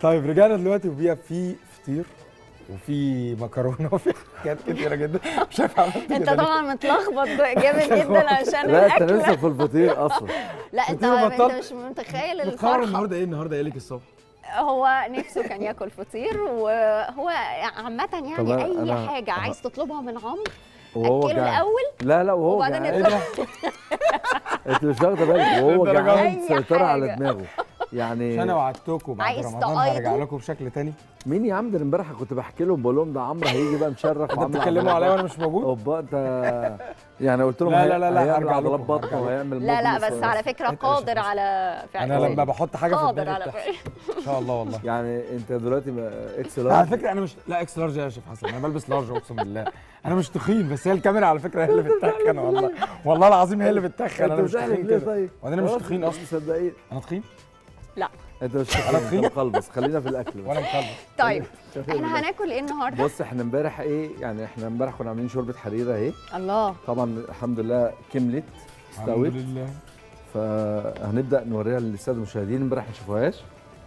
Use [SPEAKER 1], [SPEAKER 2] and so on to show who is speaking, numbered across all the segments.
[SPEAKER 1] طيب رجعنا دلوقتي وبيها في فطير وفي مكرونه وفي حاجات كتيره جدا مش عارف عملت
[SPEAKER 2] انت
[SPEAKER 1] كده ليه.
[SPEAKER 2] طبعا متلخبط جامد جدا عشان
[SPEAKER 3] لا انت
[SPEAKER 2] الاكل
[SPEAKER 3] لسه في الفطير اصلا
[SPEAKER 2] لا انت
[SPEAKER 1] فطير
[SPEAKER 2] انت
[SPEAKER 1] بطلت.
[SPEAKER 2] مش متخيل
[SPEAKER 1] بتقرر
[SPEAKER 2] الفرحه
[SPEAKER 1] النهارده ايه النهارده قايل لك الصبح
[SPEAKER 2] هو نفسه كان ياكل فطير وهو عامة
[SPEAKER 3] طب
[SPEAKER 2] يعني
[SPEAKER 3] أنا-
[SPEAKER 2] أي
[SPEAKER 3] أنا-
[SPEAKER 2] حاجة
[SPEAKER 3] أه.
[SPEAKER 2] عايز تطلبها من عمرو
[SPEAKER 3] وهو
[SPEAKER 2] أكله
[SPEAKER 3] جعان
[SPEAKER 2] الأول
[SPEAKER 3] لا لا وهو
[SPEAKER 2] وبعدين
[SPEAKER 3] جعان
[SPEAKER 1] ايه ده
[SPEAKER 3] انت مش واخده بالك وهو
[SPEAKER 1] للدرجة
[SPEAKER 3] جعان
[SPEAKER 2] أي
[SPEAKER 3] سيطره على
[SPEAKER 2] حاجة.
[SPEAKER 3] دماغه يعني
[SPEAKER 1] انا وعدتكم بعد
[SPEAKER 2] عايز
[SPEAKER 1] رمضان هرجع
[SPEAKER 2] تقايضه؟
[SPEAKER 1] لكم بشكل تاني
[SPEAKER 3] مين يا عم ده امبارح كنت بحكي لهم بقول لهم ده عمرو هيجي بقى مشرف
[SPEAKER 1] انت
[SPEAKER 3] وعامل
[SPEAKER 1] بتتكلموا
[SPEAKER 3] عضلات.
[SPEAKER 1] عليا وانا مش موجود
[SPEAKER 3] اوبا انت يعني قلت لهم
[SPEAKER 1] لا،
[SPEAKER 3] هي-
[SPEAKER 1] لا، لا، لا،
[SPEAKER 3] هيعمل
[SPEAKER 1] هرجع
[SPEAKER 3] عضلات
[SPEAKER 1] لكم،
[SPEAKER 3] بطن
[SPEAKER 1] هرجع لكم.
[SPEAKER 3] وهيعمل
[SPEAKER 2] لا لا
[SPEAKER 3] مجلس
[SPEAKER 2] بس
[SPEAKER 3] و-
[SPEAKER 2] على فكرة
[SPEAKER 1] انت مش
[SPEAKER 2] قادر
[SPEAKER 1] هتحس.
[SPEAKER 2] على فعل
[SPEAKER 1] انا لما بحط حاجه في
[SPEAKER 2] قادر
[SPEAKER 1] دماغي
[SPEAKER 2] على
[SPEAKER 1] بتحصل.
[SPEAKER 2] فعل
[SPEAKER 1] ان شاء الله والله
[SPEAKER 3] يعني انت دلوقتي ما- اكس
[SPEAKER 1] على
[SPEAKER 3] لارج
[SPEAKER 1] فكره انا مش لا اكس لارج يا شيخ حسن انا بلبس لارج اقسم بالله انا مش تخين بس هي الكاميرا على فكره هي اللي بتتخن والله والله العظيم هي اللي بتتخن
[SPEAKER 3] انت
[SPEAKER 1] انا مش
[SPEAKER 3] مش اهلك
[SPEAKER 1] تخين
[SPEAKER 3] ليه
[SPEAKER 1] كده
[SPEAKER 3] طيب؟
[SPEAKER 1] وانا مش
[SPEAKER 3] خلاص،
[SPEAKER 1] تخين اصلا
[SPEAKER 3] مصدقين
[SPEAKER 1] انا تخين
[SPEAKER 2] لا
[SPEAKER 3] انت مش
[SPEAKER 1] أنا
[SPEAKER 3] تخين
[SPEAKER 1] تخين؟
[SPEAKER 3] انت مقلبص خلينا في الاكل بس.
[SPEAKER 1] وانا مخلص
[SPEAKER 2] طيب
[SPEAKER 3] خلينا في
[SPEAKER 2] احنا
[SPEAKER 3] الأكل.
[SPEAKER 2] هناكل ايه النهارده؟
[SPEAKER 3] بص احنا امبارح ايه يعني احنا امبارح كنا عاملين شوربه حريره اهي
[SPEAKER 2] الله
[SPEAKER 3] طبعا الحمد لله كملت
[SPEAKER 1] الحمد
[SPEAKER 3] استوت
[SPEAKER 1] لله
[SPEAKER 3] فهنبدا نوريها للساده المشاهدين امبارح ما شافوهاش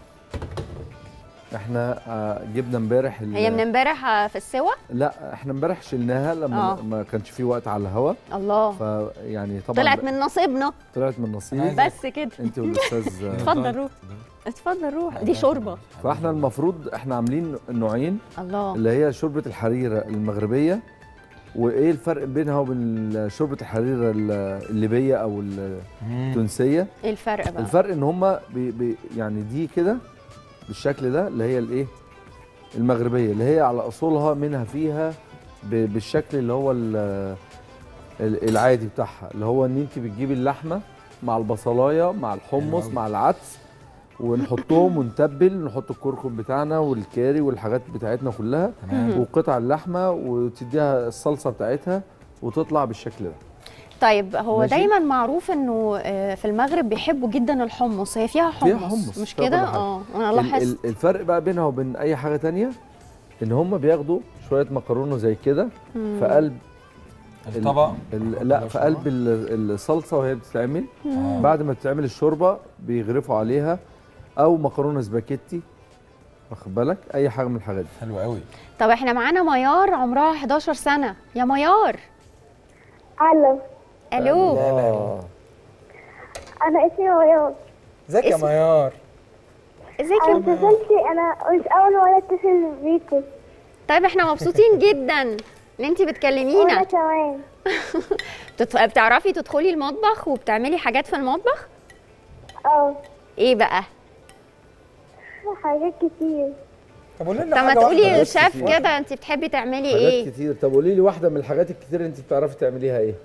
[SPEAKER 3] احنا آه، جبنا امبارح ال-
[SPEAKER 2] هي من امبارح في السوا
[SPEAKER 3] لا احنا امبارح شلناها لما
[SPEAKER 2] آه.
[SPEAKER 3] ما كانش في وقت على الهواء
[SPEAKER 2] الله
[SPEAKER 3] فيعني طبعا
[SPEAKER 2] طلعت من نصيبنا
[SPEAKER 3] طلعت من نصيب
[SPEAKER 1] عايز-
[SPEAKER 2] بس كده
[SPEAKER 3] انت والاستاذ
[SPEAKER 2] اتفضل روح اتفضل روح دي شوربه
[SPEAKER 3] فاحنا المفروض احنا عاملين نوعين
[SPEAKER 2] الله
[SPEAKER 3] اللي هي شوربه الحريره المغربيه وايه الفرق بينها وبين شوربه الحريره الليبيه او التونسيه
[SPEAKER 2] ايه الفرق بقى؟
[SPEAKER 3] الفرق ان هما بي بي يعني دي كده بالشكل ده اللي هي الايه المغربيه اللي هي على اصولها منها فيها ب- بالشكل اللي هو ال- ال- العادي بتاعها اللي هو ان انت بتجيبي اللحمه مع البصلايه مع الحمص
[SPEAKER 1] أوي.
[SPEAKER 3] مع العدس ونحطهم ونتبل نحط الكركم بتاعنا والكاري والحاجات بتاعتنا كلها
[SPEAKER 1] تمام
[SPEAKER 3] وقطع اللحمه وتديها الصلصه بتاعتها وتطلع بالشكل ده
[SPEAKER 2] طيب هو
[SPEAKER 3] ماشي.
[SPEAKER 2] دايما معروف انه آه، في المغرب بيحبوا جدا الحمص هي فيها حمص,
[SPEAKER 3] فيها حمص،
[SPEAKER 2] مش
[SPEAKER 3] فيها
[SPEAKER 2] كده
[SPEAKER 3] كل حاجة.
[SPEAKER 2] اه انا
[SPEAKER 3] ال-
[SPEAKER 2] لاحظت
[SPEAKER 3] ال- الفرق بقى بينها وبين اي حاجه تانية ان هم بياخدوا شويه مكرونه زي كده
[SPEAKER 2] مم.
[SPEAKER 3] في قلب
[SPEAKER 1] الطبق
[SPEAKER 3] ال- لا في قلب ال- الصلصه وهي بتتعمل
[SPEAKER 1] آه.
[SPEAKER 3] بعد ما بتتعمل الشوربه بيغرفوا عليها او مكرونه سباكيتي واخد بالك اي حاجه من الحاجات دي
[SPEAKER 1] حلو قوي
[SPEAKER 2] طب احنا معانا ميار عمرها 11 سنه يا ميار
[SPEAKER 4] الو
[SPEAKER 2] الو
[SPEAKER 3] آه.
[SPEAKER 4] انا اسمي رياض
[SPEAKER 1] ازيك يا
[SPEAKER 2] اسم-
[SPEAKER 1] ميار
[SPEAKER 2] ازيك
[SPEAKER 4] انا
[SPEAKER 2] يا
[SPEAKER 4] اتصلت انا مش اول مره اتصل بيكم
[SPEAKER 2] طيب احنا مبسوطين جدا ان انت
[SPEAKER 4] وانا
[SPEAKER 2] بتكلمينا
[SPEAKER 4] كمان
[SPEAKER 2] بتت- بتعرفي تدخلي المطبخ وبتعملي حاجات في المطبخ
[SPEAKER 4] اه
[SPEAKER 2] ايه بقى
[SPEAKER 4] حاجات كتير
[SPEAKER 1] طب قولي لنا
[SPEAKER 2] طب ما
[SPEAKER 1] حاجة
[SPEAKER 2] تقولي
[SPEAKER 1] واحدة بس.
[SPEAKER 2] للشيف
[SPEAKER 3] كتير.
[SPEAKER 2] كده انت بتحبي تعملي
[SPEAKER 3] حاجات
[SPEAKER 2] ايه
[SPEAKER 3] كتير طب قولي لي واحده من الحاجات الكتير اللي انت بتعرفي تعمليها ايه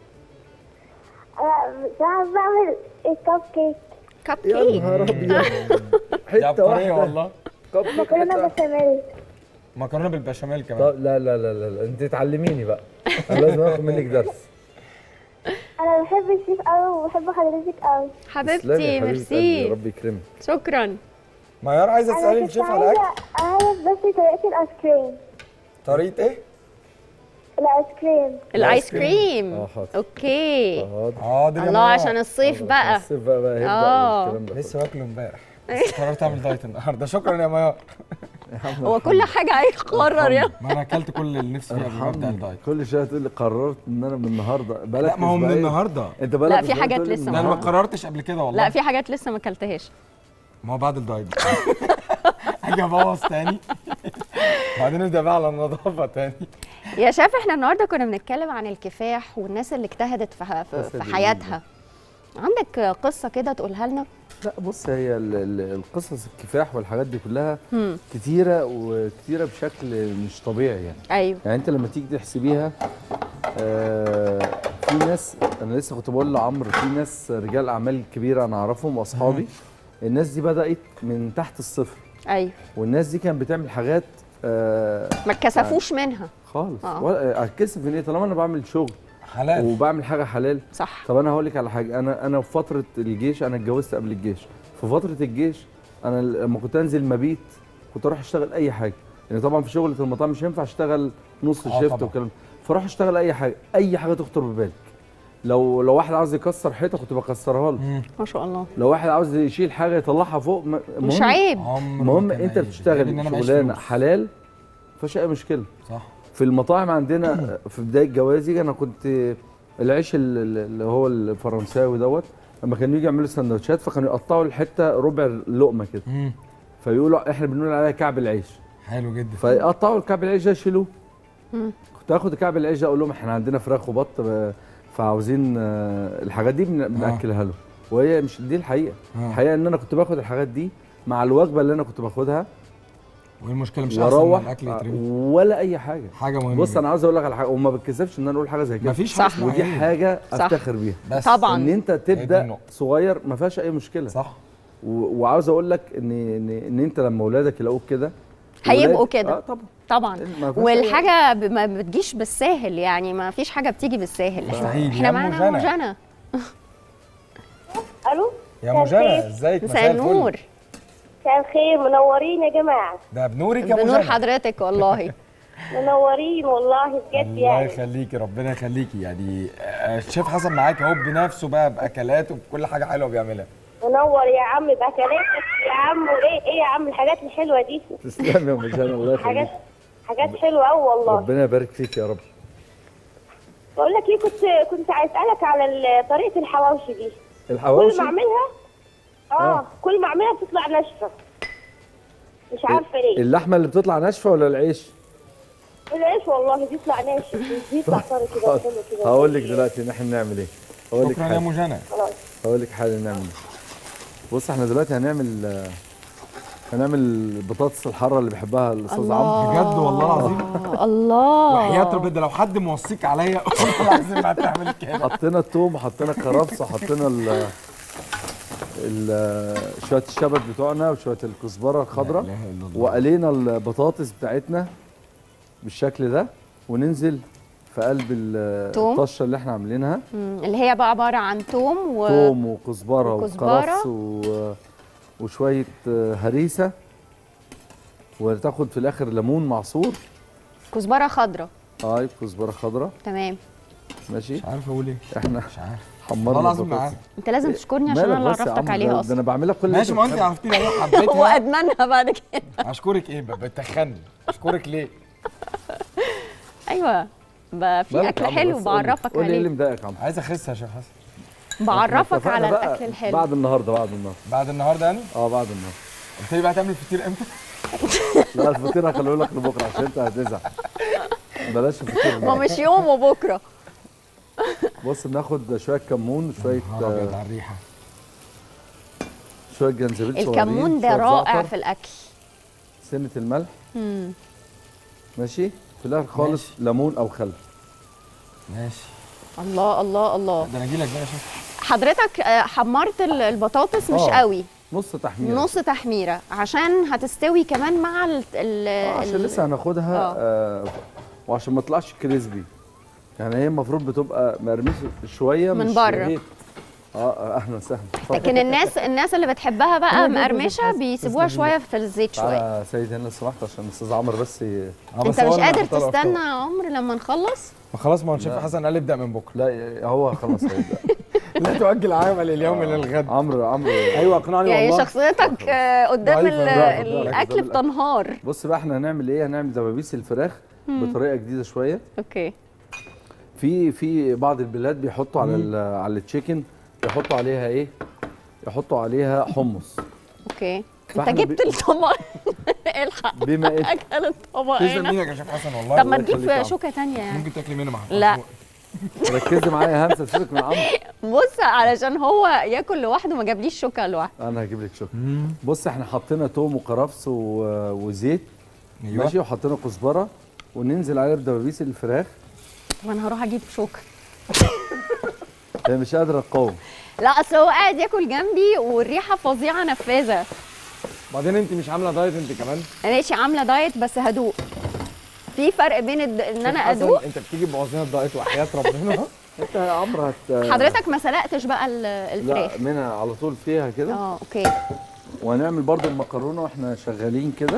[SPEAKER 4] انا بعرف بعمل الكب كيك
[SPEAKER 2] كب
[SPEAKER 3] يا
[SPEAKER 2] كيك
[SPEAKER 3] نهار ابيض
[SPEAKER 1] دي
[SPEAKER 3] حته
[SPEAKER 1] عبقرية
[SPEAKER 3] واحده
[SPEAKER 1] والله
[SPEAKER 3] كب كيك
[SPEAKER 4] مكرونه
[SPEAKER 3] حتة.
[SPEAKER 4] بشاميل
[SPEAKER 1] مكرونه بالبشاميل كمان
[SPEAKER 3] طب لا لا لا لا, لا. انت تعلميني بقى انا لازم اخد منك درس
[SPEAKER 4] انا بحب الشيف قوي وبحب حضرتك قوي
[SPEAKER 3] تسلمي
[SPEAKER 2] حبيبتي
[SPEAKER 3] يا حبيبة قلبي،
[SPEAKER 2] ميرسي
[SPEAKER 3] ربي يكرمك
[SPEAKER 2] شكرا
[SPEAKER 1] ميار عايزه تسالي
[SPEAKER 4] انا كنت
[SPEAKER 1] الشيف على الاكل
[SPEAKER 4] عايزه اعرف بس طريقه الايس كريم
[SPEAKER 1] طريقه ايه
[SPEAKER 4] الايس كريم
[SPEAKER 2] الايس كريم
[SPEAKER 3] اه حاضر
[SPEAKER 2] اوكي
[SPEAKER 3] حاضر
[SPEAKER 1] حاضر يا
[SPEAKER 2] الله
[SPEAKER 1] ميار.
[SPEAKER 2] عشان الصيف بقى
[SPEAKER 3] الصيف بقى بقى هيبدا
[SPEAKER 2] آه.
[SPEAKER 3] والكلام ده
[SPEAKER 1] لسه واكله امبارح بس قررت اعمل دايت النهارده شكرا يا ميار
[SPEAKER 2] هو كل حاجه هيقرر يا
[SPEAKER 1] ما انا اكلت كل اللي نفسي فيه قبل ما ابدا
[SPEAKER 3] ارحمني
[SPEAKER 1] الدايت
[SPEAKER 3] كل شويه تقول لي قررت ان انا من النهارده بالك
[SPEAKER 1] لا ما هو من
[SPEAKER 3] أسبوعين.
[SPEAKER 1] النهارده
[SPEAKER 3] انت بالك
[SPEAKER 2] لا، في
[SPEAKER 3] أسبوعين
[SPEAKER 2] حاجات
[SPEAKER 3] تقول لي
[SPEAKER 2] لسه
[SPEAKER 3] من
[SPEAKER 1] ده انا ما
[SPEAKER 3] النهاردة.
[SPEAKER 1] قررتش قبل كده والله
[SPEAKER 2] لا في حاجات لسه ما اكلتهاش
[SPEAKER 1] ما هو بعد الدايت اجي ابوظ تاني بعدين نبدا بقى على النظافه تاني
[SPEAKER 2] يا شاف احنا النهارده كنا بنتكلم عن الكفاح والناس اللي اجتهدت في, في,
[SPEAKER 3] قصة
[SPEAKER 2] في
[SPEAKER 3] جميلة.
[SPEAKER 2] حياتها عندك قصه كده تقولها لنا
[SPEAKER 3] لا بص هي ال- ال- القصص الكفاح والحاجات دي كلها
[SPEAKER 2] مم.
[SPEAKER 3] كتيره وكتيره بشكل مش طبيعي يعني
[SPEAKER 2] ايوه
[SPEAKER 3] يعني انت لما تيجي تحسبيها آه في ناس انا لسه كنت بقول لعمرو في ناس رجال اعمال كبيره انا اعرفهم واصحابي الناس دي بدات من تحت الصفر
[SPEAKER 2] ايوه
[SPEAKER 3] والناس دي كانت بتعمل حاجات آه
[SPEAKER 2] ما اتكسفوش منها
[SPEAKER 3] خالص
[SPEAKER 2] آه.
[SPEAKER 3] ولا اتكسف من ايه طالما انا بعمل شغل
[SPEAKER 1] حلال
[SPEAKER 3] وبعمل حاجه حلال
[SPEAKER 2] صح
[SPEAKER 3] طب انا هقول لك على حاجه انا انا في فتره الجيش انا اتجوزت قبل الجيش في فتره الجيش انا لما كنت انزل مبيت كنت اروح اشتغل اي حاجه يعني طبعا في شغله المطاعم مش هينفع اشتغل نص
[SPEAKER 1] آه
[SPEAKER 3] شيفت
[SPEAKER 1] طبعاً.
[SPEAKER 3] والكلام ده. فاروح اشتغل اي حاجه اي حاجه تخطر ببالك لو لو واحد عاوز يكسر حيطه كنت بكسرها له
[SPEAKER 2] ما شاء الله
[SPEAKER 3] لو واحد عاوز يشيل حاجه يطلعها فوق م-
[SPEAKER 2] مش
[SPEAKER 3] المهم-
[SPEAKER 2] عيب
[SPEAKER 1] عمر
[SPEAKER 3] المهم
[SPEAKER 1] ما كان
[SPEAKER 3] انت
[SPEAKER 1] عيب.
[SPEAKER 3] بتشتغل
[SPEAKER 1] إن أنا معيش
[SPEAKER 3] شغلانه
[SPEAKER 1] فلوس.
[SPEAKER 3] حلال مفيش اي مشكله
[SPEAKER 1] صح
[SPEAKER 3] في المطاعم عندنا في بدايه جوازي انا كنت العيش ال- ال- اللي هو الفرنساوي دوت لما كانوا يجوا يعملوا سندوتشات فكانوا يقطعوا الحته ربع لقمه كده
[SPEAKER 1] مم.
[SPEAKER 3] فيقولوا احنا بنقول عليها كعب العيش
[SPEAKER 1] حلو جدا
[SPEAKER 3] فيقطعوا الكعب العيش ده يشيلوه كنت اخد كعب العيش ده اقول لهم احنا عندنا فراخ وبط ب- فعاوزين آه، الحاجات دي بن- بناكلها له وهي مش دي الحقيقه
[SPEAKER 1] آه.
[SPEAKER 3] الحقيقه ان انا كنت باخد الحاجات دي مع الوجبه اللي انا كنت باخدها
[SPEAKER 1] وايه المشكله مش احسن
[SPEAKER 3] واروح
[SPEAKER 1] من الاكل
[SPEAKER 3] آه،
[SPEAKER 1] يترمي
[SPEAKER 3] ولا اي حاجه
[SPEAKER 1] حاجه مهمه
[SPEAKER 3] بص
[SPEAKER 1] جداً.
[SPEAKER 3] انا عاوز اقول لك على حاجه وما بتكسفش ان انا اقول حاجه زي كده
[SPEAKER 1] مفيش حاجه
[SPEAKER 2] صح.
[SPEAKER 1] اسمها
[SPEAKER 3] ودي
[SPEAKER 1] عيب.
[SPEAKER 3] حاجه
[SPEAKER 2] صح.
[SPEAKER 3] افتخر بيها
[SPEAKER 1] بس
[SPEAKER 2] طبعا
[SPEAKER 3] ان انت
[SPEAKER 1] هي دي
[SPEAKER 3] تبدا
[SPEAKER 1] النقطة.
[SPEAKER 3] صغير ما فيهاش اي مشكله
[SPEAKER 1] صح
[SPEAKER 3] و- وعاوز اقول لك ان ان, إن انت لما اولادك يلاقوك كده
[SPEAKER 2] هيبقوا
[SPEAKER 3] ولاد-
[SPEAKER 2] كده.
[SPEAKER 3] اه طبعا
[SPEAKER 2] طبعا
[SPEAKER 3] ما فيهاش أي-
[SPEAKER 2] والحاجه ب- ما بتجيش بالساهل يعني ما فيش حاجه بتيجي بالساهل
[SPEAKER 1] مستحيل.
[SPEAKER 2] احنا
[SPEAKER 1] يا
[SPEAKER 2] معانا
[SPEAKER 1] أم
[SPEAKER 2] ام
[SPEAKER 1] جنى.
[SPEAKER 2] جنى
[SPEAKER 4] الو
[SPEAKER 1] يا ام جنى ازيك
[SPEAKER 2] مساء النور
[SPEAKER 4] مساء الخير منورين يا جماعه
[SPEAKER 1] ده بنورك يا ام
[SPEAKER 2] بنور
[SPEAKER 1] جنى
[SPEAKER 2] حضرتك والله
[SPEAKER 4] منورين والله بجد
[SPEAKER 1] الله
[SPEAKER 4] يعني
[SPEAKER 1] يخليكي ربنا يخليكي يعني آه، الشيف حسن معاك اهو بنفسه بقى باكلاته بكل حاجه حلوه بيعملها
[SPEAKER 4] منور يا عم باكلاتك يا عم وايه ايه يا عم الحاجات الحلوه دي
[SPEAKER 3] تسلم يا ام جنى الله
[SPEAKER 4] حاجات
[SPEAKER 3] يخليك
[SPEAKER 4] حاجات حلوه قوي والله
[SPEAKER 3] ربنا يبارك فيك يا رب
[SPEAKER 4] بقول لك ايه كنت كنت عايز اسالك على ال- طريقه الحواوشي دي كل
[SPEAKER 3] الحواوشي
[SPEAKER 4] ما اعملها اه
[SPEAKER 3] آه.
[SPEAKER 4] كل ما اعملها بتطلع ناشفه مش عارفه ليه
[SPEAKER 3] اللحمه اللي بتطلع ناشفه ولا العيش
[SPEAKER 4] العيش والله بيطلع ناشف بيطلع طري كده
[SPEAKER 3] حاضر.
[SPEAKER 4] حلو كده
[SPEAKER 3] هقول لك دلوقتي ان احنا نعمل ايه هقول لك
[SPEAKER 1] شكرا يا
[SPEAKER 3] حاجه
[SPEAKER 1] ام جنى
[SPEAKER 4] خلاص
[SPEAKER 3] هقول لك حاجه نعمل ايه بص احنا دلوقتي هنعمل آه، هنعمل البطاطس الحاره اللي بيحبها الاستاذ عمرو
[SPEAKER 1] بجد والله العظيم
[SPEAKER 2] الله
[SPEAKER 1] وحياه ربنا ده لو حد موصيك عليا والله العظيم ما هتعمل كده
[SPEAKER 3] حطينا التوم وحطينا الكرفس وحطينا ال ال شويه الشبت بتوعنا وشويه الكزبره الخضراء
[SPEAKER 1] لا إله إلا الله.
[SPEAKER 3] وقلينا البطاطس بتاعتنا بالشكل ده وننزل في قلب ال-
[SPEAKER 2] توم.
[SPEAKER 3] الطشه اللي احنا عاملينها
[SPEAKER 2] مم، اللي هي بقى عباره عن توم و...
[SPEAKER 3] توم وكزبره
[SPEAKER 2] وكزبرة.
[SPEAKER 3] وكرفس و... وشويه آه، هريسه وتاخد في الاخر ليمون معصور
[SPEAKER 2] كزبره خضراء
[SPEAKER 3] اي كزبره خضراء
[SPEAKER 2] تمام
[SPEAKER 3] ماشي
[SPEAKER 1] مش عارف اقول ايه
[SPEAKER 3] احنا
[SPEAKER 1] مش عارف
[SPEAKER 3] حمرنا
[SPEAKER 1] والله العظيم
[SPEAKER 3] البطاطس.
[SPEAKER 1] معاك
[SPEAKER 2] انت لازم تشكرني عشان انا اللي
[SPEAKER 3] مالك بس يا
[SPEAKER 2] عرفتك
[SPEAKER 3] عم؟
[SPEAKER 2] عليها
[SPEAKER 3] ده- ده
[SPEAKER 2] اصلا
[SPEAKER 3] انا بعملها كل
[SPEAKER 1] ماشي ما انت
[SPEAKER 3] بتحبه.
[SPEAKER 1] عرفتيني اهو حبيتها
[SPEAKER 2] وادمنها بعد كده
[SPEAKER 1] اشكرك ايه بقى بتخني اشكرك ليه
[SPEAKER 2] ايوه بقى في
[SPEAKER 3] مالك
[SPEAKER 2] اكل
[SPEAKER 3] يا عم؟
[SPEAKER 2] حلو
[SPEAKER 3] بس قولي-
[SPEAKER 2] بعرفك
[SPEAKER 3] قولي ايه اللي
[SPEAKER 2] عليه
[SPEAKER 3] مضايقك يا عم
[SPEAKER 1] عايز اخس يا شيخ حسن
[SPEAKER 2] بعرفك
[SPEAKER 3] اتفقنا
[SPEAKER 2] على
[SPEAKER 3] بقى
[SPEAKER 2] الاكل الحلو
[SPEAKER 3] بعد النهارده بعد النهارده
[SPEAKER 1] بعد النهارده يعني
[SPEAKER 3] اه بعد النهارده
[SPEAKER 1] قلت لي بقى هتعمل فطير امتى
[SPEAKER 3] لا الفطير هخليه لك لبكره عشان انت هتزعل بلاش الفطير
[SPEAKER 2] ما
[SPEAKER 3] النهاردة.
[SPEAKER 2] مش يوم وبكره
[SPEAKER 3] بص بناخد شويه كمون شويه
[SPEAKER 1] نهار ابيض
[SPEAKER 3] آه،
[SPEAKER 1] على الريحه
[SPEAKER 3] شويه جنزبيل صغيرين
[SPEAKER 2] الكمون ده
[SPEAKER 3] شوية
[SPEAKER 2] رائع
[SPEAKER 3] زعتر،
[SPEAKER 2] في الاكل
[SPEAKER 3] سنه الملح
[SPEAKER 2] مم.
[SPEAKER 3] ماشي في الاخر خالص ليمون او خل
[SPEAKER 1] ماشي
[SPEAKER 2] الله الله الله
[SPEAKER 1] ده انا اجي لك بقى يا شيخ
[SPEAKER 2] حضرتك آه، حمرت ال- البطاطس مش
[SPEAKER 3] آه.
[SPEAKER 2] قوي
[SPEAKER 3] نص تحميره
[SPEAKER 2] نص تحميره عشان هتستوي كمان مع ال ال
[SPEAKER 3] آه عشان
[SPEAKER 2] ال-
[SPEAKER 3] لسه هناخدها
[SPEAKER 2] آه.
[SPEAKER 3] آه وعشان ما تطلعش كريسبي يعني هي المفروض بتبقى مرمشه شويه
[SPEAKER 2] من
[SPEAKER 3] مش
[SPEAKER 2] بره.
[SPEAKER 3] هيك. اه آه، اهلا وسهلا
[SPEAKER 2] لكن الناس الناس اللي بتحبها بقى مقرمشه بيسيبوها
[SPEAKER 3] تسلم
[SPEAKER 2] شويه في الزيت شويه
[SPEAKER 3] تعالى سيد هنا لو سمحت عشان الاستاذ عمرو بس ي...
[SPEAKER 1] آه، بس
[SPEAKER 2] انت
[SPEAKER 1] هو
[SPEAKER 2] مش
[SPEAKER 1] اللي
[SPEAKER 2] قادر
[SPEAKER 1] هيحط له أفكار.
[SPEAKER 2] تستنى يا عمر لما نخلص
[SPEAKER 1] ما خلاص ما هو الشيف
[SPEAKER 3] لا.
[SPEAKER 1] حسن قال ابدا من بكره
[SPEAKER 3] لا هو خلاص هيبدأ.
[SPEAKER 1] لا تؤجل عمل اليوم للغد
[SPEAKER 3] عمرو عمرو
[SPEAKER 1] ايوه اقنعني
[SPEAKER 2] يعني
[SPEAKER 1] والله
[SPEAKER 2] شخصيتك آه، قدام
[SPEAKER 1] ضعيفة،
[SPEAKER 2] ال-
[SPEAKER 1] ضعيفة،
[SPEAKER 2] الاكل
[SPEAKER 3] ضعيفة.
[SPEAKER 2] بتنهار
[SPEAKER 3] بص بقى احنا هنعمل ايه هنعمل دبابيس الفراخ بطريقه جديده شويه
[SPEAKER 2] اوكي
[SPEAKER 3] في في بعض البلاد بيحطوا على ال- على التشيكن يحطوا عليها ايه يحطوا عليها حمص
[SPEAKER 2] اوكي انت
[SPEAKER 3] فاحنا
[SPEAKER 2] جبت
[SPEAKER 3] بي-
[SPEAKER 2] الطبق الحق
[SPEAKER 3] بما ايه
[SPEAKER 2] اكل الطبق
[SPEAKER 1] تسلم
[SPEAKER 2] هنا
[SPEAKER 1] ايدك يا شيف حسن والله
[SPEAKER 2] طب ما
[SPEAKER 3] الله يخليك يا
[SPEAKER 2] تجيب
[SPEAKER 3] عم.
[SPEAKER 2] شوكه تانية يعني
[SPEAKER 1] ممكن تاكلي منه مع
[SPEAKER 2] لا.
[SPEAKER 3] ركزي معايا يا همسه سيبك من عمرو
[SPEAKER 2] بص علشان هو ياكل لوحده ما جابليش شوكه لوحده
[SPEAKER 3] انا هجيب لك شوكه بص احنا حطينا توم وكرفس و- وزيت
[SPEAKER 1] ايوه
[SPEAKER 3] ماشي وحطينا كزبره وننزل عليها بدبابيس الفراخ
[SPEAKER 2] وانا هروح اجيب شوكه
[SPEAKER 3] هي مش قادره تقاوم
[SPEAKER 2] لا اصل هو قاعد ياكل جنبي والريحه فظيعه نفاذه
[SPEAKER 1] بعدين انت مش عامله دايت انت كمان
[SPEAKER 2] ماشي عامله دايت بس هدوق في فرق بين الد... ان انا
[SPEAKER 1] شيف حسن،
[SPEAKER 2] ادوق
[SPEAKER 1] انت بتيجي تبوظ لنا الدايت وحياه ربنا
[SPEAKER 3] انت يا عمرو هت
[SPEAKER 2] حضرتك ما سلقتش بقى ال- الفراخ
[SPEAKER 3] لا منها على طول فيها كده
[SPEAKER 2] اه اوكي
[SPEAKER 3] وهنعمل برضو المكرونه واحنا شغالين كده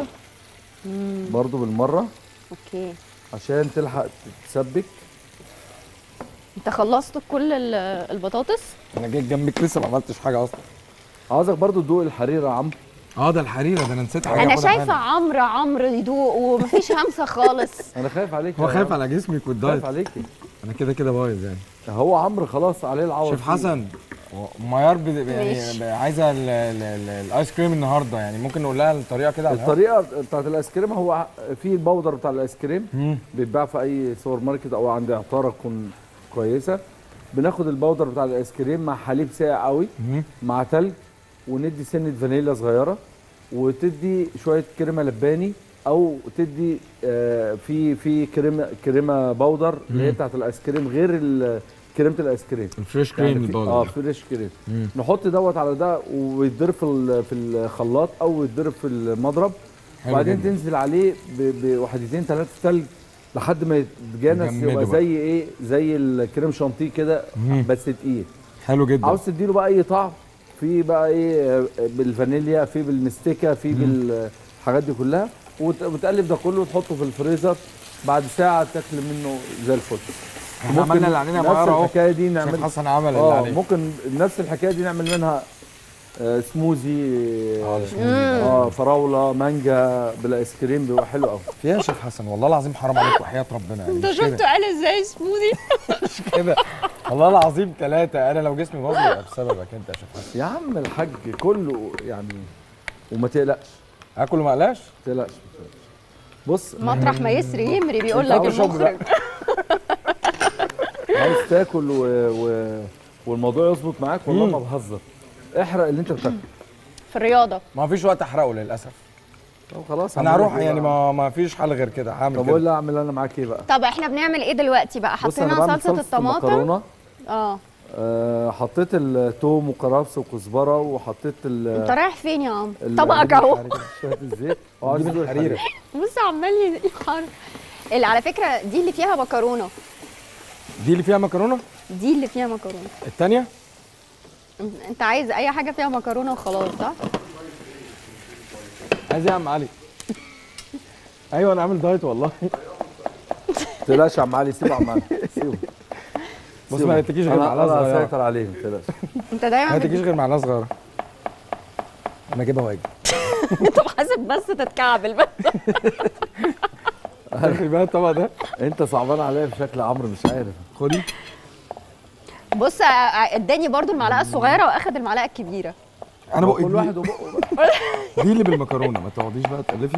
[SPEAKER 3] برضو بالمره
[SPEAKER 2] اوكي
[SPEAKER 3] عشان تلحق تتسبك
[SPEAKER 2] انت خلصت كل ال- البطاطس
[SPEAKER 1] انا جيت جنبك لسه ما عملتش حاجه اصلا
[SPEAKER 3] عاوزك برضو تدوق الحريره يا عمرو
[SPEAKER 1] اه ده الحريره ده انا نسيت حاجه
[SPEAKER 2] انا
[SPEAKER 1] أخدها
[SPEAKER 2] شايفه
[SPEAKER 1] حالا.
[SPEAKER 2] عمرو عمرو يدوق ومفيش همسه خالص
[SPEAKER 3] انا خايف عليك
[SPEAKER 1] هو
[SPEAKER 3] يا
[SPEAKER 1] خايف
[SPEAKER 3] عمرو.
[SPEAKER 1] على جسمك والدايت
[SPEAKER 3] خايف عليكي
[SPEAKER 1] انا كده كده بايظ يعني
[SPEAKER 3] هو عمرو خلاص عليه العوض
[SPEAKER 1] شيف
[SPEAKER 3] فيه.
[SPEAKER 1] حسن ميار بد... يعني
[SPEAKER 2] ماشي.
[SPEAKER 1] ب- عايزه ال- ال- ال- الايس كريم النهارده يعني ممكن نقول لها الطريقه كده على الهوا؟
[SPEAKER 3] الطريقه بتاعت الايس كريم هو في البودر بتاع الايس كريم
[SPEAKER 1] مم.
[SPEAKER 3] بيتباع في اي سوبر ماركت او عند عطاره تكون كويسه بناخد البودر بتاع الايس كريم مع حليب ساقع قوي
[SPEAKER 1] مم.
[SPEAKER 3] مع تلج وندي سنه فانيليا صغيره وتدي شويه كريمه لباني او تدي آه، في في كريمه كريمه بودر اللي هي بتاعت الايس كريم غير ال- كريمه الايس كريم
[SPEAKER 1] الفريش كريم
[SPEAKER 3] يعني في-
[SPEAKER 1] البودر
[SPEAKER 3] اه فريش كريم
[SPEAKER 1] مم.
[SPEAKER 3] نحط دوت على ده ويتضرب في ال- في الخلاط او يتضرب في المضرب
[SPEAKER 1] حلو
[SPEAKER 3] وبعدين
[SPEAKER 1] جدا.
[SPEAKER 3] تنزل عليه ب- بوحدتين ثلاثه ثلج لحد ما يتجانس
[SPEAKER 1] يجمده
[SPEAKER 3] يبقى
[SPEAKER 1] بقى.
[SPEAKER 3] زي ايه زي الكريم شانتيه كده
[SPEAKER 1] مم.
[SPEAKER 3] بس تقيل
[SPEAKER 1] حلو جدا
[SPEAKER 3] عاوز تديله بقى اي طعم في بقى ايه آه، بالفانيليا في بالمستكه في بالحاجات دي كلها وت- وتقلب ده كله وتحطه في الفريزر بعد ساعه تاكل منه زي الفل
[SPEAKER 1] احنا عملنا اللي علينا يا
[SPEAKER 3] نفس
[SPEAKER 1] ميار اهو
[SPEAKER 3] الحكايه دي
[SPEAKER 1] شيف
[SPEAKER 3] نعمل
[SPEAKER 1] حسن عمل اللي
[SPEAKER 3] اه
[SPEAKER 1] عليه
[SPEAKER 3] ممكن نفس الحكايه دي نعمل منها آه سموزي
[SPEAKER 1] اه
[SPEAKER 3] اه,
[SPEAKER 1] السموزي.
[SPEAKER 3] آه فراوله مانجا بالايس كريم بيبقى حلو قوي
[SPEAKER 1] فيها يا شيف حسن والله العظيم حرام عليك وحياه ربنا يعني
[SPEAKER 2] انت
[SPEAKER 1] مش كده.
[SPEAKER 2] شفت قال ازاي سموذي
[SPEAKER 1] مش كده والله العظيم ثلاثه انا لو جسمي باظ يبقى بسببك انت يا شيف حسن
[SPEAKER 3] يا عم الحاج كله يعني وما تقلقش
[SPEAKER 1] اكل ومقلاش
[SPEAKER 3] ما تقلقش ما تقلقش. بص
[SPEAKER 2] مطرح ما يسري يمري بيقول
[SPEAKER 1] انت
[SPEAKER 2] لك
[SPEAKER 1] عاوز شرب بقى.
[SPEAKER 2] المخرج
[SPEAKER 3] عايز تاكل و... و... والموضوع يظبط معاك والله ما بهزر احرق اللي انت بتاكله
[SPEAKER 2] في الرياضه
[SPEAKER 1] ما فيش وقت احرقه للاسف
[SPEAKER 3] طب خلاص
[SPEAKER 1] انا
[SPEAKER 3] هعمل
[SPEAKER 1] هروح
[SPEAKER 3] لك إيه
[SPEAKER 1] يعني
[SPEAKER 3] بقى؟
[SPEAKER 1] ما ما فيش حل غير كده هعمل
[SPEAKER 3] طب
[SPEAKER 1] كده
[SPEAKER 3] اقول لها اعمل انا معاك ايه بقى
[SPEAKER 2] طب احنا بنعمل ايه دلوقتي بقى
[SPEAKER 3] بص انا
[SPEAKER 2] حطينا
[SPEAKER 3] بعمل
[SPEAKER 2] صلصه الطماطم
[SPEAKER 3] المكرونه
[SPEAKER 2] اه
[SPEAKER 3] آه حطيت التوم وكرفس وكزبره وحطيت ال
[SPEAKER 2] انت رايح فين يا عم
[SPEAKER 3] ال-
[SPEAKER 2] طبقك اهو
[SPEAKER 3] شويه الزيت اه عايز
[SPEAKER 1] دي
[SPEAKER 3] تدوق
[SPEAKER 1] بالحريره
[SPEAKER 2] بص عمال يحر اللي على فكره دي اللي فيها مكرونه
[SPEAKER 1] دي اللي فيها مكرونه
[SPEAKER 2] دي اللي فيها مكرونه
[SPEAKER 1] الثانيه
[SPEAKER 2] انت عايز اي حاجه فيها مكرونه وخلاص صح
[SPEAKER 1] عايز ايه يا عم علي ايوه انا عامل دايت والله
[SPEAKER 3] ما تقلقش يا عم علي سيبه يا عم علي سيبه
[SPEAKER 1] بص
[SPEAKER 3] سيبه.
[SPEAKER 1] ما تجيش غير
[SPEAKER 3] انا
[SPEAKER 1] معلقه
[SPEAKER 3] انا
[SPEAKER 1] صغيره
[SPEAKER 3] هسيطر عليه ما تقلقش
[SPEAKER 2] انت دايما
[SPEAKER 1] ما
[SPEAKER 2] بت-
[SPEAKER 1] تجيش غير معلقه صغيره انا اجيبها واجي
[SPEAKER 2] انت حاسب بس تتكعبل بس
[SPEAKER 1] داخل بقى الطبق ده
[SPEAKER 3] انت صعبان عليا بشكل عمرو مش عارف
[SPEAKER 1] خدي
[SPEAKER 2] بص ا- ا- اداني برضو المعلقه الصغيره واخد المعلقه الكبيره
[SPEAKER 1] انا بقى
[SPEAKER 3] كل واحد وبقه بقى.
[SPEAKER 1] دي اللي بالمكرونه ما تقعديش بقى تالفي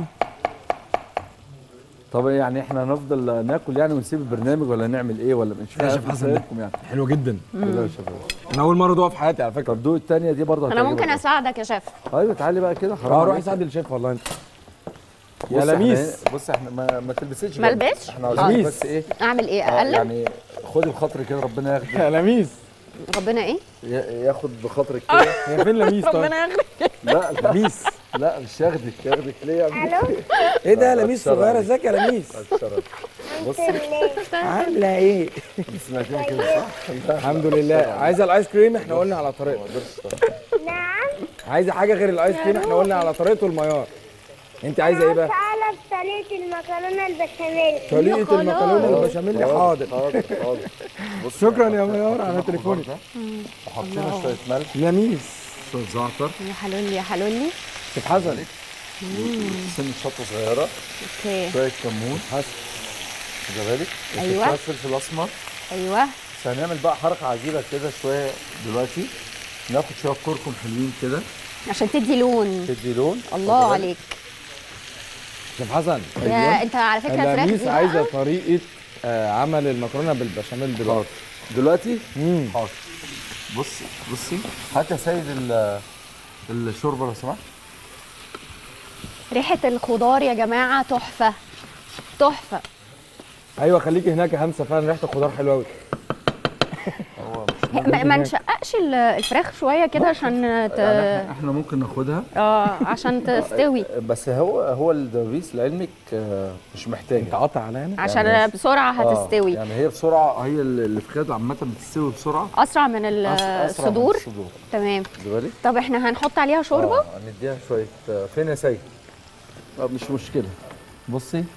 [SPEAKER 3] طب يعني احنا هنفضل ناكل يعني ونسيب البرنامج ولا نعمل ايه ولا مش
[SPEAKER 1] يا
[SPEAKER 3] فاهم
[SPEAKER 1] شيف حسن.
[SPEAKER 3] رأيكم يعني
[SPEAKER 1] حلوه جدا
[SPEAKER 3] بلاش يا باشا.
[SPEAKER 1] انا اول مره ادوقها في حياتي على فكره
[SPEAKER 3] طب دوق الثانيه دي برضه
[SPEAKER 2] انا
[SPEAKER 3] هتعجبك
[SPEAKER 2] ممكن
[SPEAKER 3] أوي.
[SPEAKER 2] اساعدك يا شيف
[SPEAKER 3] ايوه تعالي بقى كده حرام
[SPEAKER 1] اه روحي
[SPEAKER 3] عليك.
[SPEAKER 1] ساعد الشيف والله انت
[SPEAKER 3] بص
[SPEAKER 1] يا
[SPEAKER 3] احنا
[SPEAKER 1] لميس
[SPEAKER 3] هنا- بص احنا ما, ما تلبسيش
[SPEAKER 2] ما
[SPEAKER 3] جنب.
[SPEAKER 2] البسش؟
[SPEAKER 3] احنا عاوزين
[SPEAKER 1] لميس.
[SPEAKER 3] بس ايه
[SPEAKER 2] اعمل ايه
[SPEAKER 3] آه،
[SPEAKER 2] اقلب
[SPEAKER 3] يعني خدي بخاطري كده ربنا ياخدك
[SPEAKER 1] يا لميس
[SPEAKER 2] ربنا ايه
[SPEAKER 3] ي- ياخد بخاطرك كده
[SPEAKER 1] هي فين لميس طيب
[SPEAKER 2] ربنا ياخدك
[SPEAKER 3] لا لا
[SPEAKER 1] لميس
[SPEAKER 3] لا مش ياخدك ياخدك ليه يا عم
[SPEAKER 1] ايه ده يا
[SPEAKER 3] لا،
[SPEAKER 1] لميس
[SPEAKER 3] أتشرف
[SPEAKER 1] صغيره
[SPEAKER 3] عليك.
[SPEAKER 1] ازيك يا لميس
[SPEAKER 3] الشرف بصي
[SPEAKER 1] عامله ايه
[SPEAKER 3] سمعتيها كده صح؟
[SPEAKER 1] الحمد لله عايزه الايس كريم احنا قلنا على طريقته
[SPEAKER 4] نعم
[SPEAKER 1] عايزه حاجه غير الايس كريم احنا قلنا على طريقته الميار انت عايزه ايه بقى
[SPEAKER 4] تعالى بطريقة المكرونة البشاميل
[SPEAKER 1] طريقه
[SPEAKER 2] خلاص.
[SPEAKER 1] المكرونه البشاميل حاضر
[SPEAKER 3] حاضر حاضر بص
[SPEAKER 1] شكرا يا ميار على تليفونك
[SPEAKER 3] وحطينا شويه ملح
[SPEAKER 1] لميس
[SPEAKER 3] شويه زعتر
[SPEAKER 2] يا حلولي يا حلولي
[SPEAKER 1] شوف حسن
[SPEAKER 3] سنه شطه صغيره
[SPEAKER 2] اوكي
[SPEAKER 3] شويه كمون
[SPEAKER 1] حسن
[SPEAKER 3] خد بالك
[SPEAKER 2] أيوة.
[SPEAKER 3] شويه فلفل اسمر
[SPEAKER 2] ايوه
[SPEAKER 3] بس هنعمل بقى حركه عجيبه كده شويه دلوقتي ناخد شويه كركم حلوين كده
[SPEAKER 2] عشان تدي لون
[SPEAKER 3] تدي لون
[SPEAKER 2] الله
[SPEAKER 3] خد بالك.
[SPEAKER 2] عليك
[SPEAKER 1] شوف حسن
[SPEAKER 2] يا انت على فكره الفراخ
[SPEAKER 1] لميس
[SPEAKER 2] دي
[SPEAKER 1] عايزه
[SPEAKER 2] بقى
[SPEAKER 1] طريقه آه، عمل المكرونه بالبشاميل
[SPEAKER 3] حاضر
[SPEAKER 1] دلوقتي
[SPEAKER 3] دلوقتي
[SPEAKER 1] امم
[SPEAKER 3] حاضر بصي بصي هات يا سيد ال- الشوربه لو سمحت
[SPEAKER 2] ريحه الخضار يا جماعه تحفه تحفه
[SPEAKER 1] ايوه خليكي هناك يا همسه فعلا ريحه الخضار حلوه قوي
[SPEAKER 3] هو
[SPEAKER 2] ما ما نشققش ال- الفراخ شويه كده عشان ت...
[SPEAKER 3] يعني احنا- احنا ممكن ناخدها
[SPEAKER 2] اه عشان تستوي
[SPEAKER 3] بس هو هو الدبابيس لعلمك آه، مش محتاجه
[SPEAKER 1] انت قاطع عليا انا
[SPEAKER 2] عشان
[SPEAKER 3] يعني-
[SPEAKER 2] بسرعه
[SPEAKER 3] آه،
[SPEAKER 2] هتستوي
[SPEAKER 3] يعني هي بسرعه هي ال- الفخاد عامه بتستوي بسرعه
[SPEAKER 2] اسرع من
[SPEAKER 3] أس- أسرع من
[SPEAKER 2] الصدور
[SPEAKER 3] الصدور
[SPEAKER 2] تمام
[SPEAKER 3] خد بالك
[SPEAKER 2] طب احنا هنحط عليها شوربه
[SPEAKER 3] آه، نديها شويه آه، فين يا سيد آه، مش مشكله بصي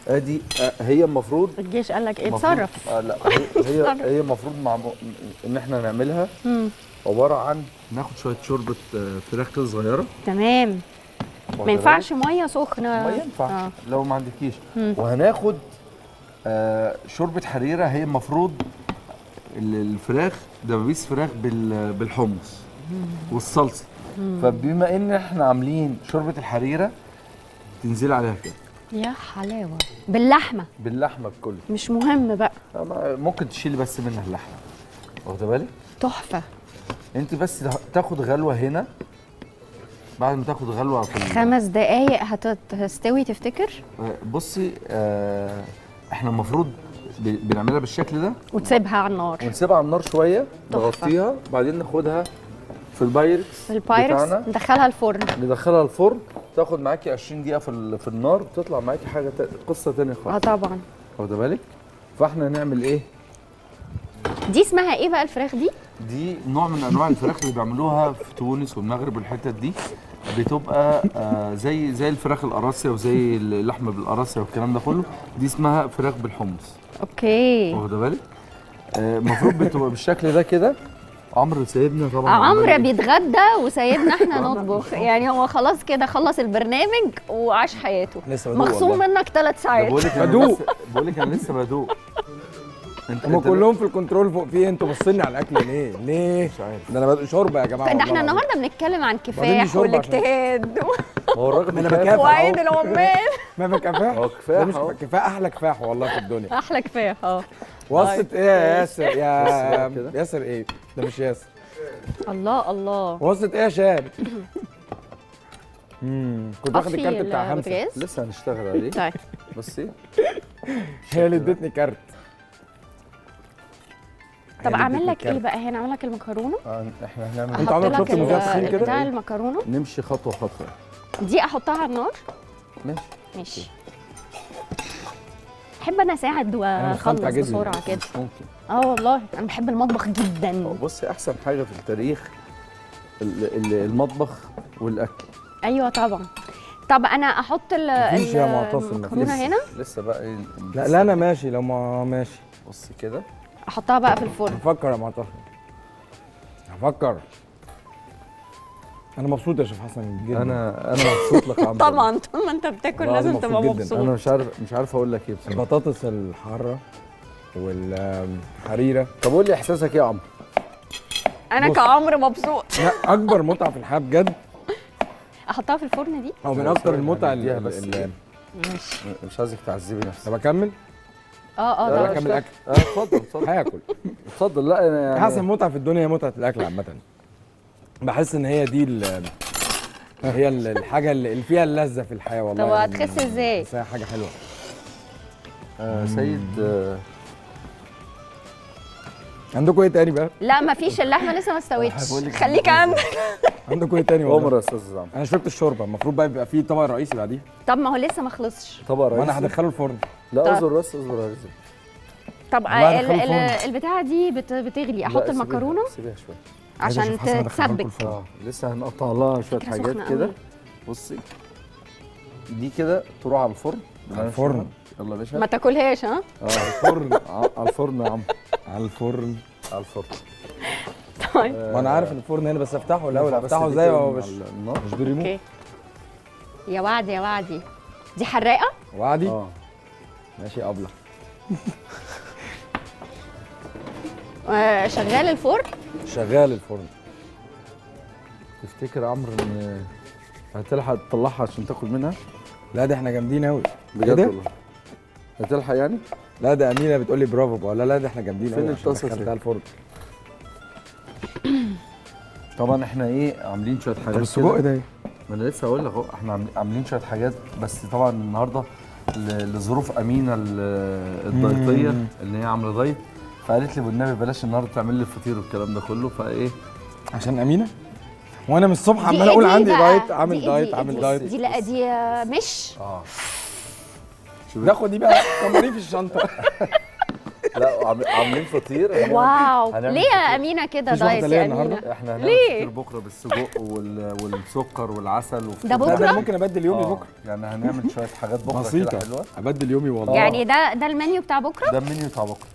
[SPEAKER 3] ادي آه، هي المفروض
[SPEAKER 2] الجيش قال لك ايه
[SPEAKER 3] المفروض-
[SPEAKER 2] اتصرف
[SPEAKER 3] آه لا هي هي, هي المفروض مع ان احنا نعملها
[SPEAKER 2] مم.
[SPEAKER 3] عباره عن ناخد شويه شوربه آه، فراخ كده صغيره
[SPEAKER 2] تمام ما ينفعش ميه سخنه
[SPEAKER 3] ما ينفع
[SPEAKER 2] آه.
[SPEAKER 3] لو ما عندكيش
[SPEAKER 2] مم.
[SPEAKER 3] وهناخد آه شوربه حريره هي المفروض ال- الفراخ دبابيس فراخ بال- بالحمص والصلصه فبما ان احنا عاملين شوربه الحريره تنزل عليها كده
[SPEAKER 2] يا حلاوه باللحمه
[SPEAKER 3] باللحمه بكل
[SPEAKER 2] مش مهم بقى
[SPEAKER 3] ممكن تشيلي بس منها اللحمه واخده بالك
[SPEAKER 2] تحفه
[SPEAKER 3] انت بس تاخد غلوه هنا بعد ما تاخد غلوه في ال-
[SPEAKER 2] خمس دقايق هتت- هتستوي تفتكر
[SPEAKER 3] آه، بصي آه احنا المفروض ب- بنعملها بالشكل ده
[SPEAKER 2] وتسيبها على النار
[SPEAKER 3] ونسيبها على النار شويه
[SPEAKER 2] تحفة.
[SPEAKER 3] نغطيها بعدين ناخدها في البايركس
[SPEAKER 2] في البايركس
[SPEAKER 3] بتاعنا
[SPEAKER 2] ندخلها الفرن
[SPEAKER 3] ندخلها الفرن تاخد معاكي 20 دقيقه في ال- في النار تطلع معاكي حاجه تا... قصه تانية
[SPEAKER 2] اه
[SPEAKER 3] خالص
[SPEAKER 2] طبعا
[SPEAKER 3] واخده بالك فاحنا نعمل ايه
[SPEAKER 2] دي اسمها ايه بقى الفراخ دي
[SPEAKER 3] دي نوع من انواع الفراخ اللي بيعملوها في تونس والمغرب والحتت دي بتبقى آه زي زي الفراخ القراصيه وزي اللحمه بالقراصيه والكلام ده كله دي اسمها فراخ بالحمص
[SPEAKER 2] اوكي
[SPEAKER 3] واخده بالك آه، المفروض بتبقى بالشكل ده كده عمرو سايبنا طبعا عمال
[SPEAKER 2] عمرو
[SPEAKER 3] إيه؟
[SPEAKER 2] بيتغدى وسايبنا احنا نطبخ يعني هو خلاص كده خلص البرنامج وعاش حياته
[SPEAKER 1] لسه بدوق
[SPEAKER 2] مخصوم
[SPEAKER 1] والله.
[SPEAKER 2] منك ثلاث
[SPEAKER 3] ده
[SPEAKER 2] ساعات
[SPEAKER 3] بقول لك انا
[SPEAKER 1] بدوق.
[SPEAKER 3] لسه بقول لك انا لسه بدوق انت
[SPEAKER 1] هم
[SPEAKER 3] أنت
[SPEAKER 1] كلهم في الكنترول فوق في إيه؟ انتوا باصين على الاكل ليه؟ ليه؟
[SPEAKER 3] مش عارف
[SPEAKER 1] ده انا بدوق شوربه يا جماعه
[SPEAKER 2] ده
[SPEAKER 1] والله
[SPEAKER 2] احنا
[SPEAKER 1] العظيم.
[SPEAKER 2] النهارده بنتكلم عن
[SPEAKER 1] بعدين دي
[SPEAKER 2] كفاح
[SPEAKER 1] شوربة عشان-
[SPEAKER 2] والاجتهاد
[SPEAKER 3] هو الراجل
[SPEAKER 1] أنا
[SPEAKER 3] كفاح.
[SPEAKER 1] بكافح.
[SPEAKER 2] وعيد العمال
[SPEAKER 1] ما بكفاح
[SPEAKER 3] هو كفاح
[SPEAKER 1] ده مش
[SPEAKER 3] أهو.
[SPEAKER 1] كفاح احلى كفاح والله في الدنيا
[SPEAKER 2] احلى كفاح اه
[SPEAKER 1] وصلة ايه يا ياسر
[SPEAKER 3] بص
[SPEAKER 1] يا
[SPEAKER 3] بقى كده.
[SPEAKER 1] ياسر ايه؟ ده مش ياسر
[SPEAKER 2] الله الله
[SPEAKER 1] وصلة ايه يا شاب؟ امم كنت واخد
[SPEAKER 2] أطفي
[SPEAKER 1] الكارت بتاع همسه
[SPEAKER 2] البوتاجاز
[SPEAKER 3] لسه هنشتغل عليه
[SPEAKER 2] طيب
[SPEAKER 3] بصي
[SPEAKER 1] هي اللي ادتني كارت
[SPEAKER 2] طب
[SPEAKER 1] هي اللي
[SPEAKER 2] اعمل
[SPEAKER 1] ادتني
[SPEAKER 2] لك ايه
[SPEAKER 1] الكارت.
[SPEAKER 2] بقى هنا اعمل لك المكرونه
[SPEAKER 3] آه، احنا هنعمل
[SPEAKER 1] أنت
[SPEAKER 2] احط
[SPEAKER 1] عمرك
[SPEAKER 2] لك
[SPEAKER 1] شفت
[SPEAKER 2] ال-
[SPEAKER 1] مذيع تخين كده؟
[SPEAKER 2] بتاع المكرونه
[SPEAKER 3] نمشي خطوه خطوه
[SPEAKER 2] دي احطها على النار
[SPEAKER 3] ماشي
[SPEAKER 2] ماشي احب انا اساعد
[SPEAKER 1] مستمتع
[SPEAKER 2] واخلص
[SPEAKER 1] جداً.
[SPEAKER 2] بسرعه كده
[SPEAKER 3] مش ممكن
[SPEAKER 2] اه والله انا بحب المطبخ
[SPEAKER 3] هو
[SPEAKER 2] جدا
[SPEAKER 3] بصي احسن حاجه في التاريخ ال- ال- المطبخ والاكل
[SPEAKER 2] ايوه طبعا طب انا احط ال
[SPEAKER 1] مفيش يا
[SPEAKER 2] ال-
[SPEAKER 1] معتصم،
[SPEAKER 2] المكرونه
[SPEAKER 1] مفيش.
[SPEAKER 2] هنا
[SPEAKER 3] لسه بقى ايه
[SPEAKER 1] لا لا انا ماشي لو ما ماشي
[SPEAKER 3] بصي كده
[SPEAKER 2] احطها بقى في الفرن
[SPEAKER 1] هفكر يا معتصم هفكر انا مبسوط يا شيخ حسن جدا
[SPEAKER 3] انا انا مبسوط لك يا عمرو
[SPEAKER 2] طبعا طول ما انت بتاكل
[SPEAKER 1] والله
[SPEAKER 2] لازم
[SPEAKER 1] مبسوط
[SPEAKER 2] تبقى
[SPEAKER 1] جداً.
[SPEAKER 2] مبسوط
[SPEAKER 3] انا مش عارف مش عارف اقول لك ايه بصراحه
[SPEAKER 1] البطاطس الحاره والحريره
[SPEAKER 3] طب قول لي احساسك ايه يا عمرو
[SPEAKER 2] انا
[SPEAKER 1] بص.
[SPEAKER 2] كعمر مبسوط
[SPEAKER 1] لا اكبر متعه في الحياه بجد
[SPEAKER 2] احطها في الفرن دي
[SPEAKER 1] او من
[SPEAKER 3] لا،
[SPEAKER 1] اكتر
[SPEAKER 3] ثواني،
[SPEAKER 1] المتع
[SPEAKER 3] هنديها
[SPEAKER 1] اللي
[SPEAKER 3] بس
[SPEAKER 1] اللي-
[SPEAKER 3] إيه؟
[SPEAKER 2] ماشي
[SPEAKER 3] مش عايزك تعذبي نفسك
[SPEAKER 1] طب اكمل
[SPEAKER 2] اه اه
[SPEAKER 3] لا،
[SPEAKER 2] طبعا
[SPEAKER 1] اكمل اكل
[SPEAKER 3] اه اتفضل اتفضل
[SPEAKER 1] هاكل
[SPEAKER 3] اتفضل لا انا يعني
[SPEAKER 1] احسن متعه في الدنيا هي متعه الاكل عامه بحس ان هي دي ال- هي ال- الحاجه اللي اللي فيها اللذه في الحياه والله
[SPEAKER 2] طب
[SPEAKER 1] يعني
[SPEAKER 2] هتخس ازاي؟
[SPEAKER 1] بحسها حاجه حلوه
[SPEAKER 3] آه سيد آه
[SPEAKER 1] عندكم ايه تاني بقى
[SPEAKER 2] لا مفيش اللحمه لسه ما استوتش
[SPEAKER 3] بقول لك
[SPEAKER 2] خليك عندك
[SPEAKER 1] عندكم ايه تاني
[SPEAKER 3] عمر
[SPEAKER 1] والله
[SPEAKER 3] يا استاذ عمرو
[SPEAKER 1] انا شربت الشوربه المفروض بقى يبقى فيه طبق رئيسي بعديها
[SPEAKER 2] طب ما هو لسه ما خلصش
[SPEAKER 3] طبق رئيسي
[SPEAKER 1] وانا هدخله الفرن
[SPEAKER 3] لا
[SPEAKER 2] طب.
[SPEAKER 3] اصبر بس اصبر يا رزق
[SPEAKER 2] طب
[SPEAKER 1] والله
[SPEAKER 2] ال-
[SPEAKER 1] هدخله
[SPEAKER 2] ال-
[SPEAKER 1] الفرن.
[SPEAKER 2] البتاعه دي بت- بتغلي
[SPEAKER 3] لا،
[SPEAKER 2] احط
[SPEAKER 3] سيبيها-
[SPEAKER 2] المكرونه
[SPEAKER 3] سيبيها شويه
[SPEAKER 1] عايز
[SPEAKER 2] عشان
[SPEAKER 1] أشوف حسن أدخله لكم
[SPEAKER 2] تتسبك
[SPEAKER 1] الفرن.
[SPEAKER 3] اه لسه هنقطع لها شويه
[SPEAKER 2] فكرة
[SPEAKER 3] حاجات
[SPEAKER 2] سخنة
[SPEAKER 3] كده
[SPEAKER 2] قوي.
[SPEAKER 3] بصي دي كده تروح على الفرن
[SPEAKER 1] على الفرن.
[SPEAKER 3] يلا يا باشا
[SPEAKER 2] ما تاكلهاش ها
[SPEAKER 3] اه على الفرن ع- على الفرن يا عم
[SPEAKER 1] على الفرن
[SPEAKER 3] على الفرن
[SPEAKER 2] طيب
[SPEAKER 1] وانا عارف ان الفرن هنا بس افتحه الاول
[SPEAKER 3] ينفع بس
[SPEAKER 1] افتحه
[SPEAKER 3] دي
[SPEAKER 1] ازاي
[SPEAKER 3] كده
[SPEAKER 1] هو
[SPEAKER 3] من
[SPEAKER 1] مش
[SPEAKER 3] على النار
[SPEAKER 1] مش بريموت
[SPEAKER 2] اوكي يا وعدي يا وعدي دي حراقه
[SPEAKER 1] وعدي
[SPEAKER 3] اه
[SPEAKER 1] ماشي ابله
[SPEAKER 2] آه، شغال الفرن
[SPEAKER 1] شغال الفرن
[SPEAKER 3] تفتكر يا عمرو ان هتلحق تطلعها عشان تاكل منها
[SPEAKER 1] لا ده احنا جامدين قوي
[SPEAKER 3] بجد والله هتلحق يعني
[SPEAKER 1] لا ده امينه بتقول لي برافو بقول لها لا ده احنا جامدين
[SPEAKER 3] فين
[SPEAKER 1] قوي عشان
[SPEAKER 3] الطاسة
[SPEAKER 1] دخلتها الفرن
[SPEAKER 3] طبعا احنا ايه عاملين شويه
[SPEAKER 1] طب
[SPEAKER 3] حاجات
[SPEAKER 1] السجق
[SPEAKER 3] كده
[SPEAKER 1] ده ايه؟
[SPEAKER 3] ما انا لسه هقول لك اهو احنا عاملين- عاملين شويه حاجات بس طبعا النهارده ل- لظروف امينه ال- الدايتيه
[SPEAKER 1] مم.
[SPEAKER 3] اللي هي عامله دايت فقالت لي بالنبي بلاش النهارده تعمل لي الفطير والكلام ده كله فايه
[SPEAKER 1] عشان امينه وانا من الصبح
[SPEAKER 2] دي
[SPEAKER 1] عمال
[SPEAKER 2] إيه
[SPEAKER 1] اقول
[SPEAKER 2] دي
[SPEAKER 1] عندي
[SPEAKER 2] بقى؟
[SPEAKER 1] دايت
[SPEAKER 2] دي
[SPEAKER 1] عامل
[SPEAKER 2] إيه
[SPEAKER 1] دايت
[SPEAKER 2] دي؟
[SPEAKER 1] عامل
[SPEAKER 2] دي-
[SPEAKER 1] دايت
[SPEAKER 2] دي لا دي آه، مش
[SPEAKER 3] اه شوف
[SPEAKER 1] ناخد دي بقى كمريه في الشنطه
[SPEAKER 3] لا عامل- عاملين فطير هنعمل-
[SPEAKER 2] واو
[SPEAKER 3] هنعمل
[SPEAKER 2] ليه يا
[SPEAKER 3] فطير.
[SPEAKER 2] امينه كده
[SPEAKER 1] مفيش واحدة
[SPEAKER 2] دايت
[SPEAKER 1] ليا
[SPEAKER 2] يا
[SPEAKER 1] النهاردة؟
[SPEAKER 2] امينه
[SPEAKER 3] احنا هنعمل
[SPEAKER 2] ليه؟
[SPEAKER 3] فطير بكره بالسجق وال... والسكر والعسل وفطير
[SPEAKER 2] ده
[SPEAKER 1] لا، ده
[SPEAKER 2] بكرة؟
[SPEAKER 1] انا ممكن ابدل يومي
[SPEAKER 3] آه،
[SPEAKER 1] بكره
[SPEAKER 3] يعني هنعمل شويه حاجات بكره كده
[SPEAKER 1] بسيطه
[SPEAKER 3] حلوه
[SPEAKER 1] ابدل يومي والله
[SPEAKER 2] يعني ده ده المنيو بتاع بكره
[SPEAKER 3] ده المنيو بتاع بكره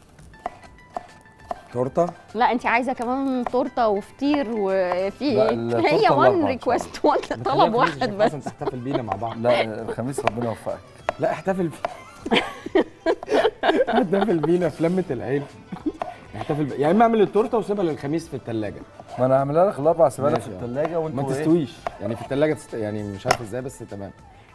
[SPEAKER 1] تورته
[SPEAKER 2] لا انت عايزه كمان تورته وفطير وفي
[SPEAKER 3] لا،
[SPEAKER 2] ايه
[SPEAKER 3] التورتة
[SPEAKER 2] هي
[SPEAKER 3] الأربعة
[SPEAKER 2] وان
[SPEAKER 3] إن شاء
[SPEAKER 2] ريكوست وان طلب واحد بس
[SPEAKER 1] بس تحتفل بينا مع بعض
[SPEAKER 3] لا الخميس ربنا يوفقك
[SPEAKER 1] لا احتفل بي احتفل بينا في لمه العيله احتفل بي... يعني اما اعمل التورته وسيبها للخميس في الثلاجه
[SPEAKER 3] ما انا هعملها لك الاربع سيبها لك في
[SPEAKER 1] ماشي.
[SPEAKER 3] الثلاجه
[SPEAKER 1] ما
[SPEAKER 3] وانتوا إيه؟
[SPEAKER 1] تستويش يعني في الثلاجه تست... يعني مش عارف ازاي بس تمام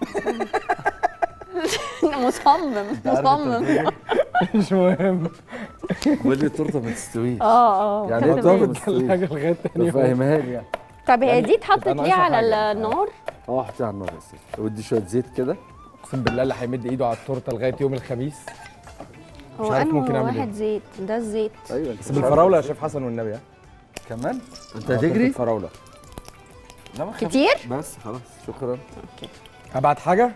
[SPEAKER 2] مصمم
[SPEAKER 3] عارف أنت
[SPEAKER 2] مصمم
[SPEAKER 3] بتقول
[SPEAKER 1] مش مهم
[SPEAKER 3] إيه؟ بقول لي التورته ما تستويش
[SPEAKER 2] اه اه
[SPEAKER 3] يعني
[SPEAKER 2] خدت
[SPEAKER 3] إيه
[SPEAKER 2] بالي.
[SPEAKER 3] تورتة؟
[SPEAKER 1] الثلاجه لغايه تاني يوم
[SPEAKER 3] فاهمها لي يعني
[SPEAKER 2] طب هي دي اتحطت
[SPEAKER 1] تبقى
[SPEAKER 2] ليه
[SPEAKER 1] ناقصة
[SPEAKER 2] على
[SPEAKER 1] حاجة.
[SPEAKER 2] النار
[SPEAKER 3] اه حطيها على النار يا ستي ودي شويه زيت كده
[SPEAKER 1] اقسم بالله اللي هيمد ايده على التورته لغايه يوم الخميس
[SPEAKER 2] هو
[SPEAKER 1] عارف
[SPEAKER 2] انه
[SPEAKER 1] ممكن أعمل
[SPEAKER 2] واحد
[SPEAKER 1] إيه.
[SPEAKER 2] زيت ده الزيت
[SPEAKER 3] ايوه
[SPEAKER 1] بس بالفراوله يا شيف حسن والنبي ها
[SPEAKER 3] كمان انت
[SPEAKER 1] آه،
[SPEAKER 3] هتجري
[SPEAKER 1] بالفراوله
[SPEAKER 3] لا ما تخافش.
[SPEAKER 2] كتير
[SPEAKER 3] بس خلاص شكرا
[SPEAKER 1] ابعت حاجه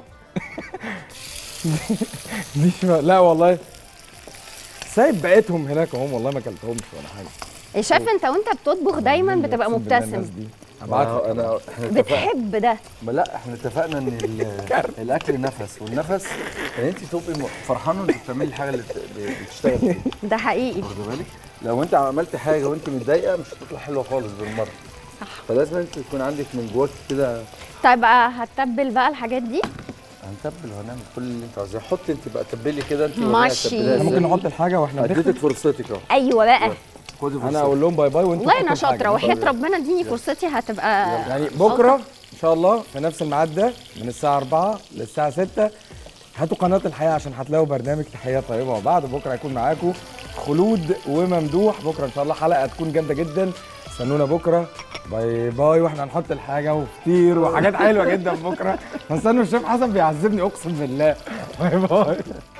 [SPEAKER 1] دي شو... لا والله سايب بقيتهم هناك اهم والله ما اكلتهمش ولا حاجه
[SPEAKER 2] يا شايف انت وانت بتطبخ دايما بتبقى
[SPEAKER 1] أقسم بالله
[SPEAKER 2] مبتسم
[SPEAKER 1] الناس دي. هبعت
[SPEAKER 3] ما هو
[SPEAKER 1] لك.
[SPEAKER 3] انا احنا اتفقنا
[SPEAKER 2] بتحب ده
[SPEAKER 3] ما لا احنا اتفقنا ان ال- الاكل نفس والنفس ان انت تبقي م- فرحانه انك بتعملي الحاجه اللي بت- بتشتغل فيها
[SPEAKER 2] ده حقيقي
[SPEAKER 3] واخده بالك لو انت عملت حاجه وانت متضايقه مش هتطلع حلوه خالص بالمره
[SPEAKER 2] صح.
[SPEAKER 3] فلازم انت تكون عندك من جواك كده
[SPEAKER 2] طيب آه، هتتبل بقى الحاجات دي
[SPEAKER 3] هنتبل وهنعمل كل اللي انت عايزاه حطي انت بقى تبلي كده انت
[SPEAKER 2] ماشي.
[SPEAKER 3] وريها
[SPEAKER 1] احنا
[SPEAKER 3] تبليها
[SPEAKER 1] ممكن
[SPEAKER 3] ازاي.
[SPEAKER 1] نحط الحاجه واحنا بنخدم
[SPEAKER 3] اديتك فرصتك اهو
[SPEAKER 2] ايوه بقى
[SPEAKER 3] خدي
[SPEAKER 1] انا
[SPEAKER 3] فرصتك
[SPEAKER 1] اقول لهم باي باي وانتوا
[SPEAKER 2] والله انا
[SPEAKER 1] تاكلوا الحاجة.
[SPEAKER 2] شاطره وحياه ربنا اديني فرصتي هتبقى
[SPEAKER 1] يعني بكره ان شاء الله في نفس الميعاد ده من الساعه 4 للساعه 6 هاتوا قناه الحياه عشان هتلاقوا برنامج تحيه طيبه وبعد بكره هيكون معاكم خلود وممدوح بكره ان شاء الله حلقه هتكون جامده جدا استنونا بكره باي باي واحنا هنحط الحاجه وفطير وحاجات حلوه جدا بكره استنوا الشيف حسن بيعذبني اقسم بالله باي باي